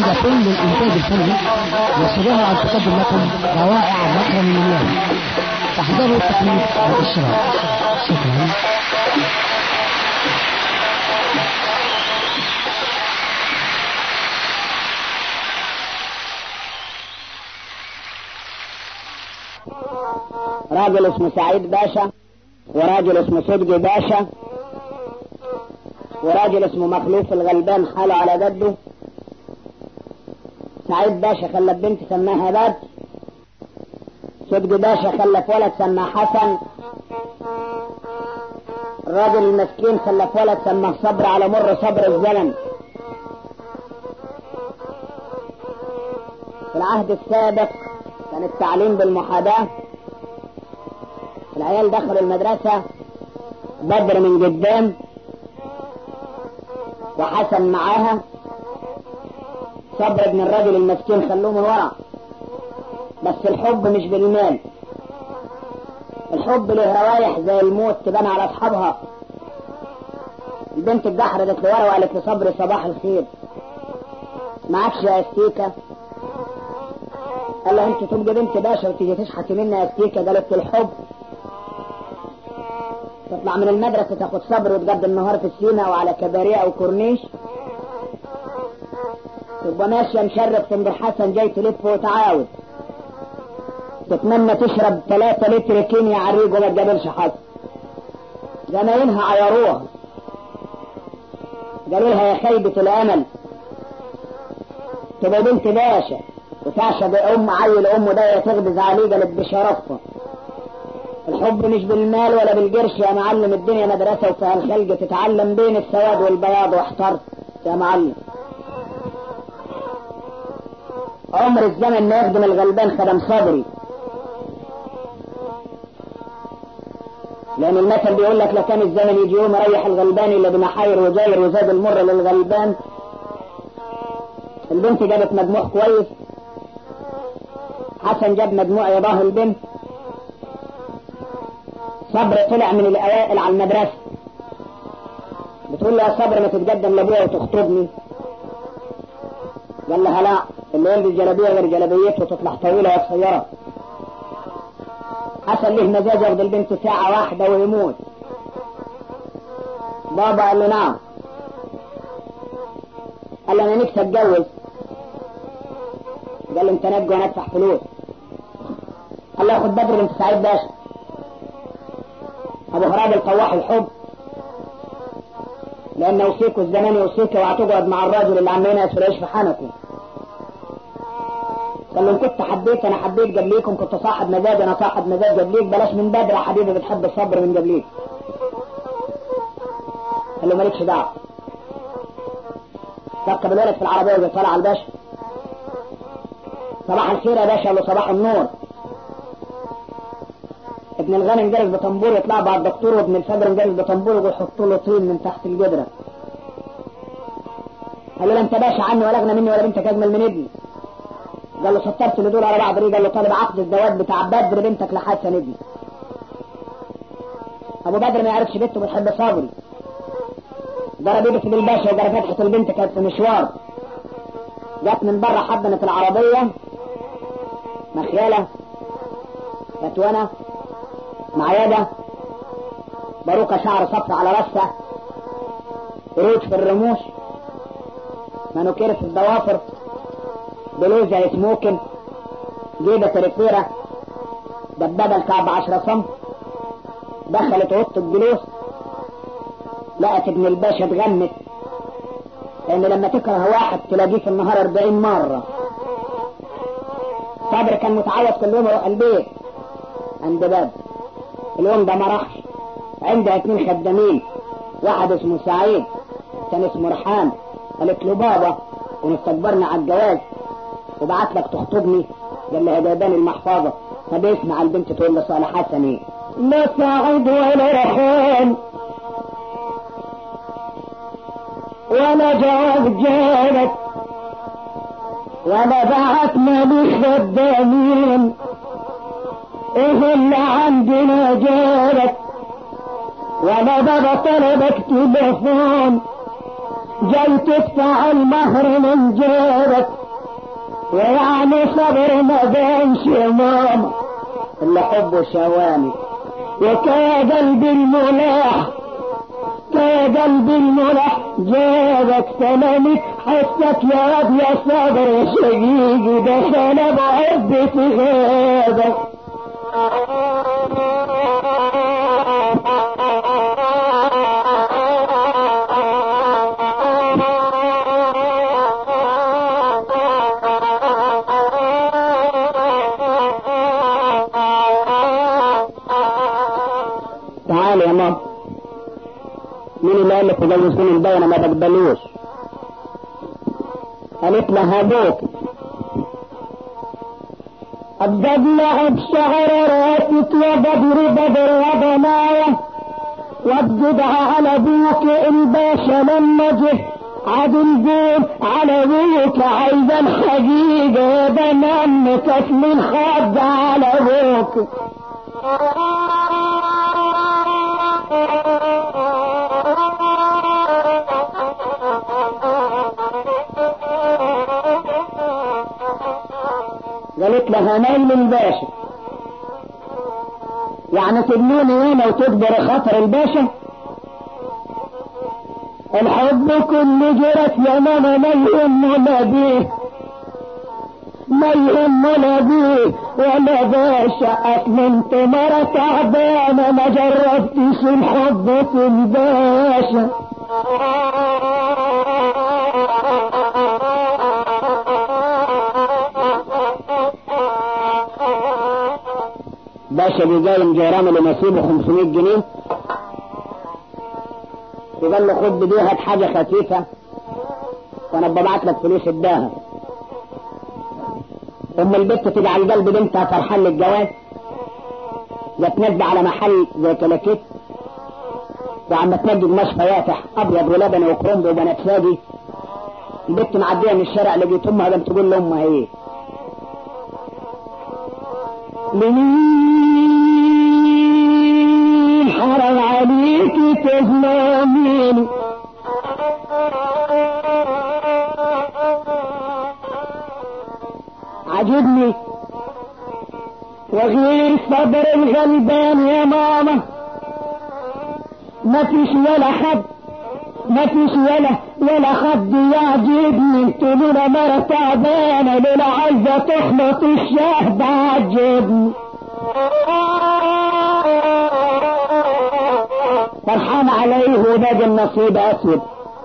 شاهدتين للإنتاج الفني يسرها أن تقدم لكم روائع مكرم من الله تحضروا التقليد والإشراف شكرا راجل اسمه سعيد باشا وراجل اسمه صدقي باشا وراجل اسمه مخلوف الغلبان حاله على جده سعيد باشا خلف بنت سماها بات صدقي باشا خلف ولد سماه حسن الراجل المسكين خلف ولد سماه صبر على مر صبر الزمن في العهد السابق كان التعليم بالمحاذاة العيال دخلوا المدرسة بدر من قدام وحسن معاها صبر ابن الرجل المسكين خلوه من ورا بس الحب مش بالمال الحب له روايح زي الموت تبان على اصحابها البنت اتجحردت لورا وقالت لصبري صباح الخير معكش يا استيكة قال لها انت تبقى بنت باشا وتيجي تشحتي مني يا استيكة قالت الحب تطلع من المدرسة تاخد صبر وتقضي النهار في السينا وعلى كباريه او كورنيش تبقى ماشية مشرف تنظر حسن جاي تلف وتعاود تتمنى تشرب ثلاثة لتر كيميا عريق وما تقابلش حد زمايلها عيروها قالوا لها يا خيبة الامل تبقى بنت باشا وتعشى ام عيل امه ده تغبز عليه قالت بشرفها الحب مش بالمال ولا بالقرش يا معلم الدنيا مدرسة وفيها الخلق تتعلم بين السواد والبياض واحترت يا معلم عمر الزمن ما يخدم الغلبان خدم صبري لأن المثل بيقول لك لكان الزمن يجي يوم يريح الغلبان إلا بمحاير وجاير وزاد المر للغلبان البنت جابت مجموع كويس حسن جاب مجموع يضاه البنت صبر طلع من الأوائل على المدرسة بتقول له يا صبر ما تتقدم لابويا وتخطبني قال لها لا اللي يلبس جلابيه غير جلابيته تطلع طويلة وقصيرة حسن له مزاج ياخد البنت ساعة واحدة ويموت بابا قال له نعم قال له انا نفسي اتجوز قال له انت نجي وانا ادفع فلوس قال له خد بدر بنت سعيد باشا ابو هراب القواح الحب لان اوصيك الزمان يوصيك وهتقعد مع الراجل اللي عمال يعيش في حنكه قال له ان كنت حبيت انا حبيت قبليكم كنت صاحب مزاج انا صاحب مزاج قبليك بلاش من بدري يا حبيبي بتحب الصبر من قبليك قال له مالكش دعوه ركب الولد في العربيه وجا طالع على الباشا صباح الخير يا باشا قال له صباح النور ابن الغنم جالس بطنبور يطلع بعد الدكتور وابن الفجر جالس بطنبور ويقول حطوا له طين من تحت الجدره قال له لا انت باشا عني ولا اغنى مني ولا بنتك اجمل من ابني قال له سطرت اللي دول على بعض ليه قال له طالب عقد الزواج بتاع بدر بنتك لحسن ابني ابو بدر ما يعرفش بنته بتحب صبري ضرب ايده بالباشا وضرب فتحه البنت كانت في مشوار جت من بره حضنت العربيه مخيله فتوانه معيده باروكه شعر صفر على راسها قروش في الرموش مانوكير في الضوافر بلوزة سموكن جيبة تريكيرة دبابة الكعب عشرة سم دخلت اوضه الجلوس لقت ابن الباشا اتغمت لان لما تكره واحد تلاقيه في النهار اربعين مرة صابر كان متعود كل يوم يروح البيت عند باب اليوم ده ما راحش عنده اتنين خدامين واحد اسمه سعيد كان اسمه رحان قالت له بابا ونستكبرنا على الجواز وبعت لك تخطبني قال لها جايباني المحفظة طب اسمع البنت تقول له صالح حسن ايه لا سعيد ولا رحان ولا جواب جابت ولا بعتنا لخدامين ايه اللي عندنا جابت ولا بابا طلبك تليفون جاي تدفع المهر من جيبك ويعني صبر ما بينش يا ماما اللي حبه شواني وكا قلبي الملاح كا قلبي الملاح جابك سلامك حسك يا واد يا صبر يا شقيقي دخل بعد في غابك تعال يا ماما مين اللي قال لك تجوزوني الباقي انا ما بقبلوش قالت لها ابوك أبدلنا بشعر راسك يا بدر بدر يا بنايا وابجدها على ابوك الباشا لما جه عاد البيت على ابوك عايز الحقيقة يا بنام كتل الخد على ابوك قالت لها نايل الباشا يعني تبنوني هنا وتكبر خاطر الباشا الحب كل جرت يا ماما ما يهمنا بيه ما يهمنا بيه ولا باشا انت مرة تعبانة ما جربتش الحب في الباشا باشا بيقايم جيرانه اللي نسيبه 500 جنيه يقول له خد بدي هات حاجة خفيفة وانا ببعت لك فلوس اداها ام البت تيجي على القلب بنتها فرحان للجواز جت نازله على محل زي كلاكيت وعم تنجد مشفى فاتح ابيض ولبني وكرنب وبنفسجي البت معديه من الشارع لقيت امها قامت تقول لامها ايه مين حرم عليك تظلميني عجبني وغير صبر الغلبان يا ماما ما فيش ولا حد ما فيش ولا ولا حد يعجبني انتوا لولا مرة تعبانة لولا عايزة تخلط الشهد عجبني فرحان عليه وباقي النصيب اسود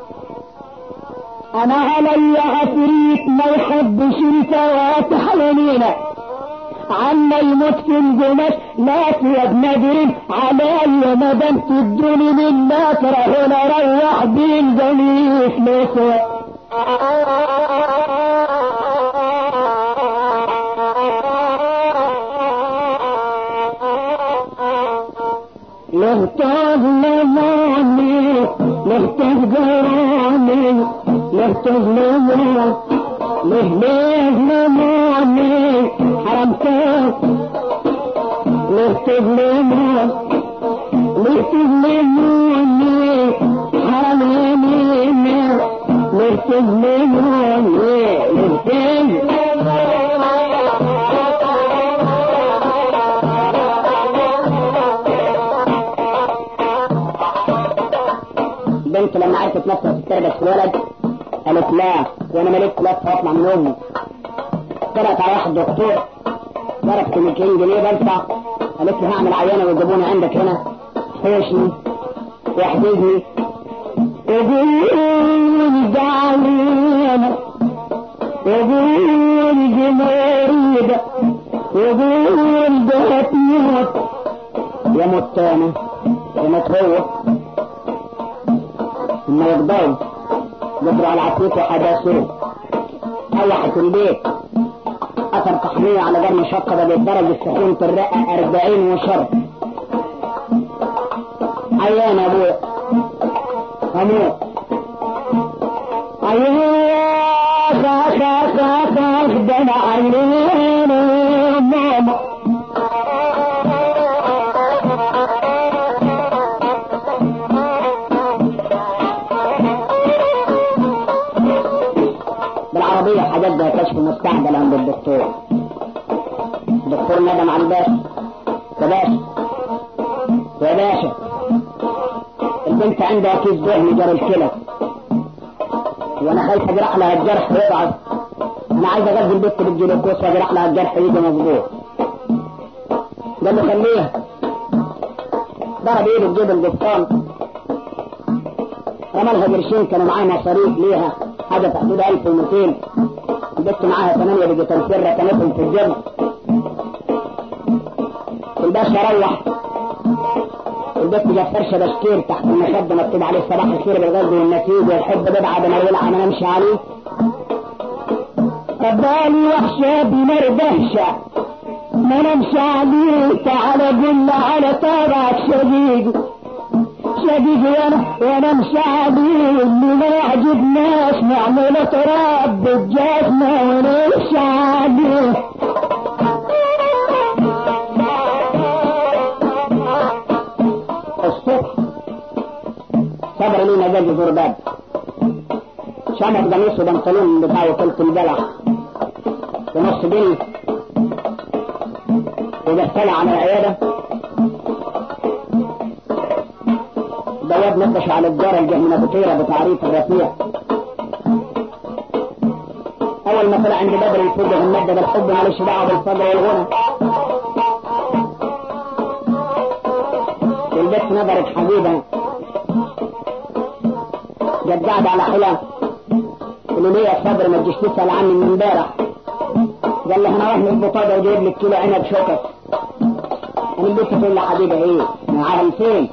انا علي عفريت ما يحبش الفواتح يمينة عنا يموت في القماش لا في ابن علي ما دام تدوني من ناصر هنا روح بالجميل مسوى نهتاج لماني نهتاج جراني نهتاج لماني نهتاج لماني حرمتك نهتاج لماني نهتاج لماني حرمني نهتاج لماني نهتاج بنت لما عرفت نفسها تتربس في الولد قالت لا وانا مليت لف واطلع من امي طلعت على واحد دكتور ضربت 200 جنيه بدفع قالت لي هعمل عيانه ويجيبوني عندك هنا حوشني واحجزني وقول دعوينا وقول جماريدة وقول ده تموت يا متانة يا متروح ثم يقضوا يقرأ على عفريت وحداثوه أوحت البيت أثر تحمية على قرن شقة ده بالدرجة سخونة الرئة أربعين وشر عيان أبويا أموت أيوة خا خا خا خا ده أنا عينين ماما ودها كشف مستعجل عند الدكتور الدكتور ندم على الباشا يا باشا يا باشا البنت عندها كيس دهن جرى الكلى وانا خايف اجرح لها الجرح يضعف انا عايز اغذي البنت بالجلوكوز واجرح لها الجرح يجي مظبوط قال له خليها ضرب ايده بجيب القبطان رمى لها قرشين كانوا معاه مصاريف ليها حاجه في حدود 1200 البنت معاها ثمانية ديجيتال سرة كانتهم في الجبل الباشا روح البيت جاب فرشة بشكير تحت المخدة مكتوب عليه صباح الخير بالغد والنتيجة والحب بدعة بما الولع ما نمشي عليه قبالي وحشة بمردهشة ما نمشي عليه تعالى قل على طابعك شديد شديد وانا وانا مش عليه اللي ما يعجبناش نعمل تراب بالجزمة ونمشي عليه الصبح صبر لي مزاج زور باب شمت قميص وبنطلون بتاعه تلت الجلح ونص جنيه ودخل على العيادة بواب نقش على الجارة الجهنمتيرة بتعريف الرفيع أول ما طلع عند بدر الفوج المادة بالحب مالوش دعوة بالفجر والغنى والبت نظرت حبيبها جت قاعدة على حلا قالوا لي يا صبر ما تجيش تسأل عني من امبارح قال لي انا رايح من البطاقة وجايب لك كيلو عنب شوكت انا البت تقول لي حبيبي ايه؟ انا عارف فين؟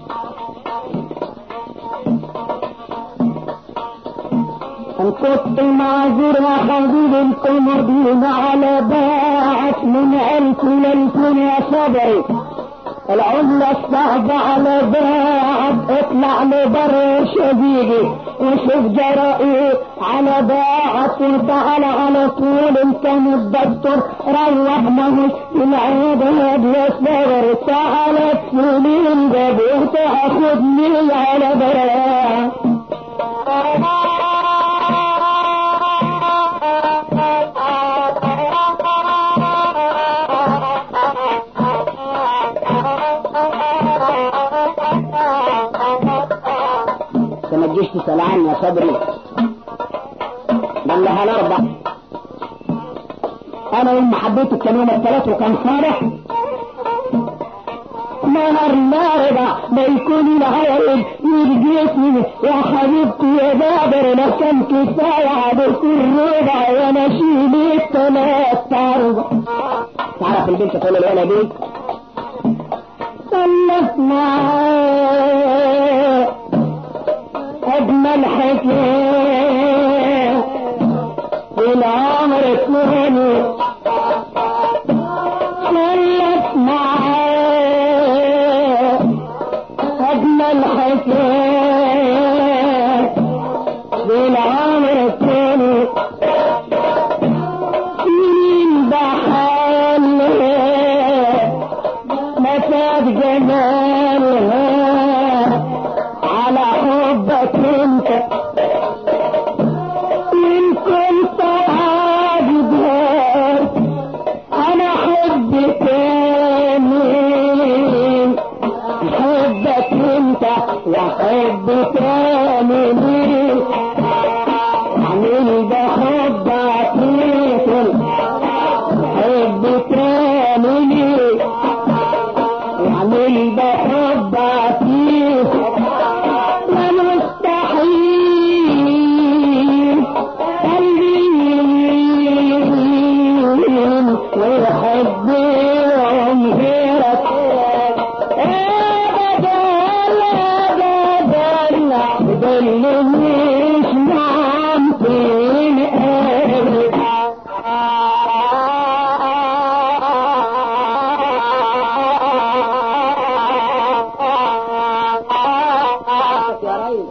ان كنت معذور يا حبيبي الكومودين على باعت من الف للفين يا صبري العملة الصعبة على باعت اطلع لبر شديدي وشوف جرائي على باعت وتعال على طول انت متدكتور روح مهوش العيادة يا صبر تعالت سنين جابوا وتاخدني على براء ما تجيش تسأل عني يا صبري قال لها الأربع أنا يوم ما حبيتك كان يوم الثلاث وكان صالح نهر الأربع ما يكون العيد يلقيتني يا حبيبتي يا بابر لو كان كفاية عليك الربع وانا شيل الثلاث أربع تعرف البنت تقول الولد دي صلت معاه أجمل حكاية والعمر كله صلت معاه أجمل حكاية والعمر كله سنين بحالها نفاد جمالها على حبك انت ان كنت عاجبها انا حب تاني حبك انت وحب تاني عميل بحبك مثل حب تاني وعمل بحبك ما مستحيل خليل ويحب يوم غيرك ابدا ابدا دلنيش نعم فين يا ريس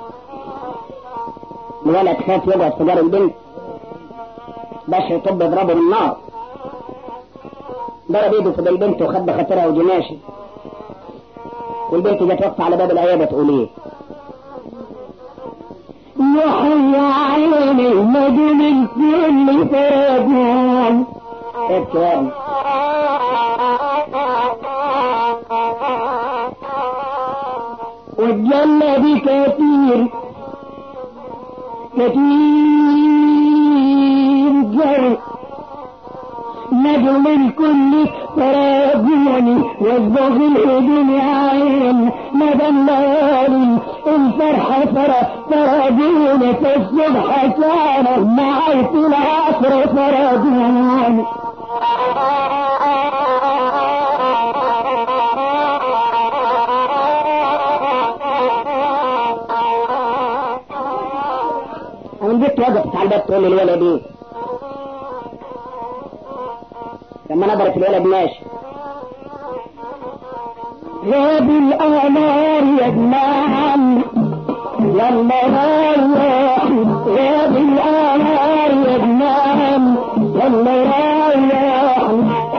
الولد خاف يقعد في دار البنت باش يطب يضربه بالنار ضرب ايده في البنت وخد خاطرها وجماشي والبنت جت واقفه على باب العياده تقول ايه يحيى عيني مدن الكل فرجان ابكي والجنة دي كتير كتير جري نجم الكل تراجوني والبغ الهدوم عين مدى الليالي الفرحة فرا تراجوني في الصبح كان معي في العصر تراجوني انا جيت وقفت على الباب تقول لي الولد ايه لما نظرت الولد ماشي غاب القمر يا ابن عم لما رايح غاب القمر يا ابن عم لما رايح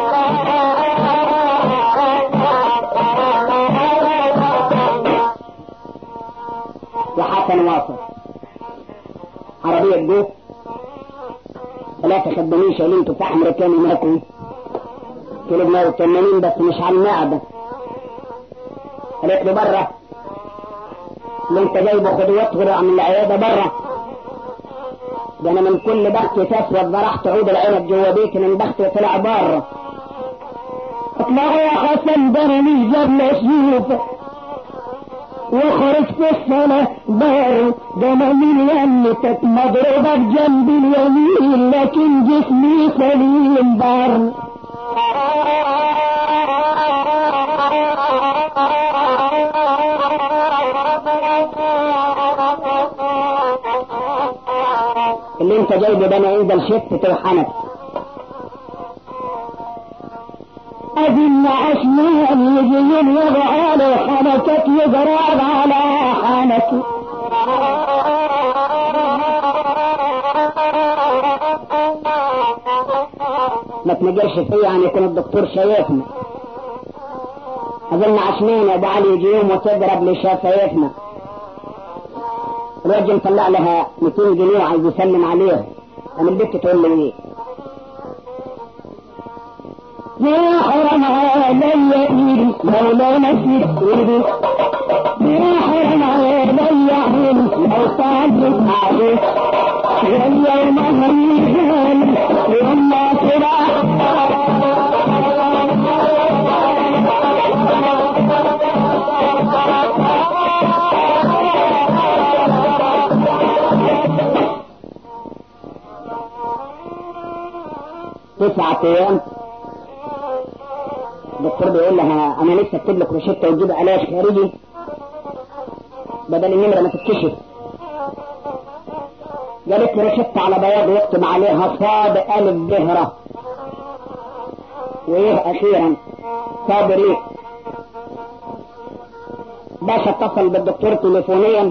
وحسن واصل عربية جوه ثلاثة خدامين شايلين تفاح امريكاني معاكم كيلو ب 180 بس مش على المعدة قالت له بره اللي انت جايبه خد واطغر من العيادة بره ده انا من كل بخت تسود ضرحت عود العنب جوا بيتي من بختي طلع بره اطلعوا يا حسن برني جاب اشوفك وخرج في الصلاة بار دمامين يمتك مضروبة بجنب اليمين لكن جسمي سليم بار اللي انت جايبه ده انا انزل شفت توحنك أذن عشمان يجي يضع على حنكك يضرب على حنك ما تنجرش فيا يعني يكون الدكتور شايفنا اظن عشمان يا ابو علي يجي يوم وتضرب لشفايفنا الراجل مطلع لها 200 جنيه وعايز يسلم عليها انا البنت تقول له ايه يا حرم علي ايدي مولانا سيدي يا حرم علي عيني لو صعدت عليك واليوم هريجان لما صباح تسعة ايام الدكتور بيقول لها انا لسه اكتب لك روشته وتجيب علاج خارجي بدل النمره ما تتكشف قالت لي روشته على بياض يكتب عليها صاد الف بهره وايه اخيرا صابر ايه باشا اتصل بالدكتور تليفونيا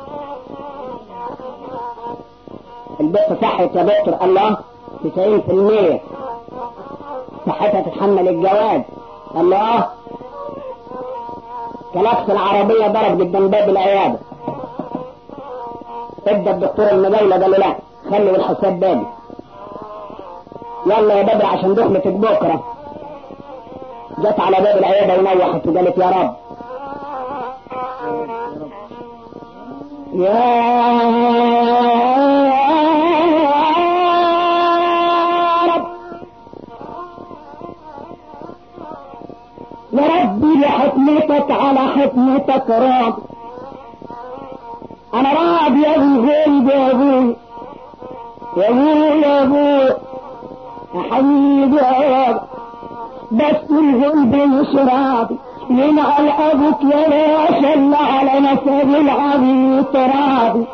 البت صحت يا دكتور قال له 90% صحتها تتحمل الجواز قال له اه كلاكس العربية ضرب قدام باب العيادة ادى الدكتور المجاولة قال له لا خلي الحساب بابي يلا يا بدر عشان دخلتك بكرة جت على باب العيادة ونوحت وقالت يا رب يا رب يا ربي لحكمتك على حكمتك راضي انا راضي يا ابو الغيب يا ابوي يا ابوي يا ابوي يا حبيبي يا رب بس الغلب مش راضي ينعل ابوك يا باشا اللي على نسب العبيط راضي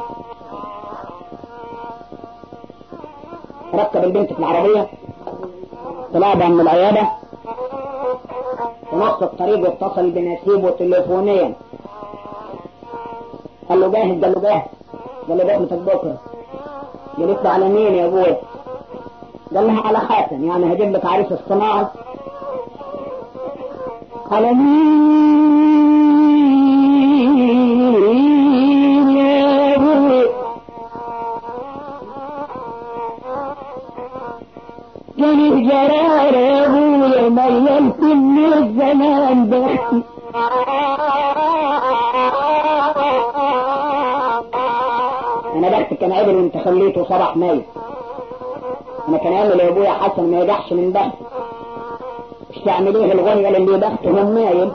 ركب البنت في العربية طلعها من العيادة في نص الطريق واتصل بنسيبه تليفونيا قال له جاهز قال له جاهز قال له دخلتك بكرة قالت له على مين يا ابوي قال لها على حسن يعني هجيب لك عريس الصناعة على مين يا ابوي كان الجرار يا ابويا ميلت من الزمان بختي انا بختي كان عدل وانت خليته صباح ميت انا كان قال لي ابويا حسن ما يدحش من بختي مش تعمليه الغنية اللي بخته من مايل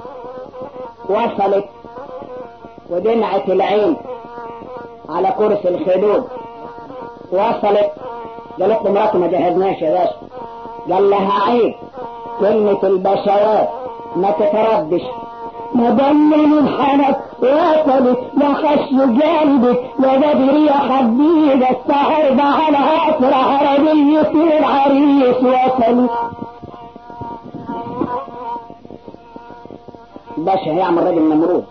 وصلت ودمعت العين على كرسي الخدود وصلت قالت له مراتي ما جهزناش يا باشا قال لها عيب كلمة البشوات ما تتردش مدلل الحنك وصلت يا خش جانبك يا بدر يا حبيب السهر على عصر عربية العريس وصلت باشا هيعمل راجل نمرود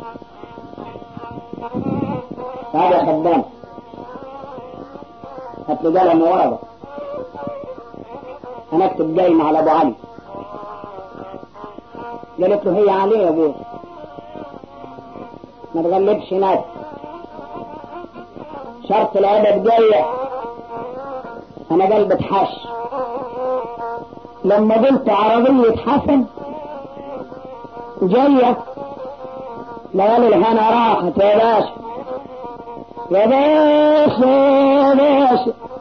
هذا خدام هات لي قلم ورقه انا اكتب جايمة على ابو علي قالت له هي عليه يا ابوي ما تغلبش ناس شرط الادب جاية انا قلبي اتحش لما قلت عربية حسن جاية ليالي الهنا راحت يا باشا يا باشا يا باشا